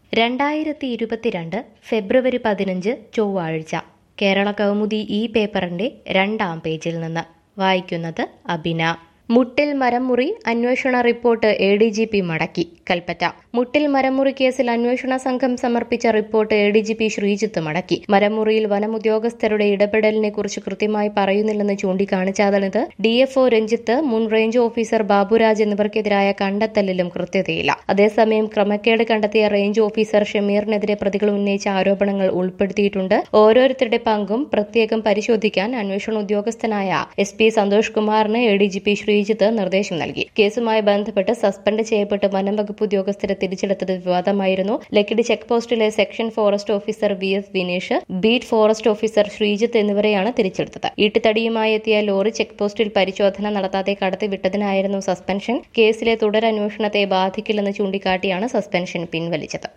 രണ്ടായിരത്തി ഇരുപത്തിരണ്ട് ഫെബ്രുവരി പതിനഞ്ച് ചൊവ്വാഴ്ച കേരള കൗമുദി ഈ പേപ്പറിന്റെ രണ്ടാം പേജിൽ നിന്ന് വായിക്കുന്നത് അബിന മുട്ടിൽ മരമുറി അന്വേഷണ report A D G P മടക്കി കൽപ്പറ്റ മുട്ടിൽ മരമുറി കേസിൽ അന്വേഷണ സംഘം സമർപ്പിച്ച report A D G P Sreejith മടക്കി മരമുറിയിൽ വനമുദ്യോഗസ്ഥരുടെ ഇടപെടലിനെ കുറിച്ച് കൃത്യമായി പറയുന്നില്ലെന്ന് ചൂണ്ടിക്കാണിച്ചാതണിത് ഡി എഫ് ഒ രഞ്ജിത്ത് മുൻ റേഞ്ച് ഓഫീസർ ബാബുരാജ് എന്നിവർക്കെതിരായ കണ്ടെത്തലിലും കൃത്യതയില്ല അതേസമയം ക്രമക്കേട് കണ്ടെത്തിയ റേഞ്ച് ഓഫീസർ ഷമീറിനെതിരെ പ്രതികൾ ഉന്നയിച്ച ആരോപണങ്ങൾ ഉൾപ്പെടുത്തിയിട്ടുണ്ട് ഓരോരുത്തരുടെ പങ്കും പ്രത്യേകം പരിശോധിക്കാൻ അന്വേഷണ ഉദ്യോഗസ്ഥനായ എസ് പി സന്തോഷ് കുമാറിന് A D G P Sreejith നിർദ്ദേശം നൽകി കേസുമായി ബന്ധപ്പെട്ട് സസ്പെൻഡ് ചെയ്യപ്പെട്ട് വനം വകുപ്പ് ഉദ്യോഗസ്ഥരെ തിരിച്ചെടുത്തത് വിവാദമായിരുന്നു ലക്കിടി ചെക്ക് പോസ്റ്റിലെ section forest officer V S Vineesh beat forest officer Sreejith എന്നിവരെയാണ് തിരിച്ചെടുത്തത് ഈട്ടുതടിയുമായി എത്തിയ ലോറി ചെക്ക് പോസ്റ്റിൽ പരിശോധന നടത്താതെ കടത്തിവിട്ടതിനായിരുന്നു സസ്പെൻഷൻ കേസിലെ തുടരന്വേഷണത്തെ ബാധിക്കില്ലെന്ന് ചൂണ്ടിക്കാട്ടിയാണ് സസ്പെൻഷൻ പിൻവലിച്ചത്